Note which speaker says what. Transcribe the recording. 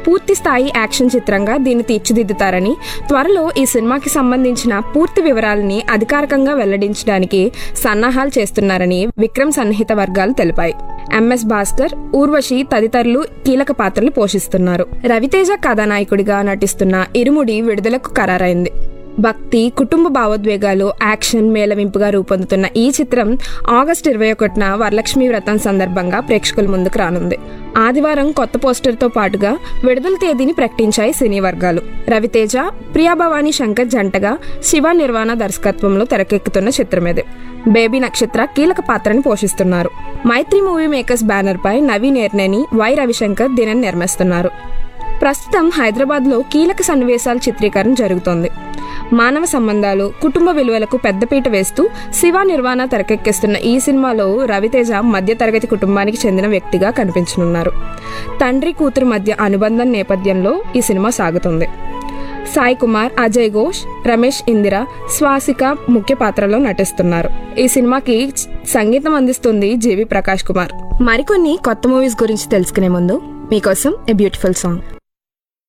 Speaker 1: పూర్తి స్థాయి యాక్షన్ చిత్రంగా దీన్ని తీర్చిదిద్దుతారని త్వరలో ఈ సినిమాకి సంబంధించిన పూర్తి వివరాలని అధికారికంగా వెల్లడించడానికి సన్నాహాలు చేస్తున్నారని విక్రమ్ సన్నిహిత వర్గాలు తెలిపాయి ఎంఎస్ భాస్కర్ ఊర్వశి తదితరులు కీలక పాత్రలు పోషిస్తున్నారు రవితేజ కథానాయకుడిగా నటిస్తున్న ఇరుముడి విడుదలకు ఖరారైంది భక్తి కుటుంబ భావోద్వేగాలు యాక్షన్ మేళవింపుగా రూపొందుతున్న ఈ చిత్రం ఆగస్టు ఇరవై ఒకటిన వరలక్ష్మి వ్రతం సందర్భంగా ప్రేక్షకుల ముందుకు రానుంది ఆదివారం కొత్త పోస్టర్తో పాటుగా విడుదల తేదీని ప్రకటించాయి సినీ వర్గాలు రవితేజ ప్రియాభవాని శంకర్ జంటగా శివ నిర్వాణ దర్శకత్వంలో తెరకెక్కుతున్న చిత్రం ఇది బేబీ నక్షత్ర కీలక పాత్రని పోషిస్తున్నారు మైత్రి మూవీ మేకర్స్ బ్యానర్ పై నవీన్ ఎర్నేని వై రవిశంకర్ దీనిని నిర్మిస్తున్నారు ప్రస్తుతం హైదరాబాద్లో కీలక సన్నివేశాల చిత్రీకరణ జరుగుతోంది మానవ సంబంధాలు కుటుంబ విలువలకు పెద్దపీట వేస్తూ శివ నిర్వాణ తెరకెక్కిస్తున్న ఈ సినిమాలో రవితేజ మధ్యతరగతి కుటుంబానికి చెందిన వ్యక్తిగా కనిపించనున్నారు తండ్రి కూతురు మధ్య అనుబంధం నేపథ్యంలో ఈ సినిమా సాగుతుంది సాయి కుమార్ అజయ్ ఘోష్ రమేష్ ఇందిర స్వాసిక ముఖ్య పాత్రలో నటిస్తున్నారు ఈ సినిమాకి సంగీతం అందిస్తుంది జీవి ప్రకాష్ కుమార్ మరికొన్ని కొత్త మూవీస్ గురించి తెలుసుకునే ముందు మీకోసం ఎ బ్యూటిఫుల్ సాంగ్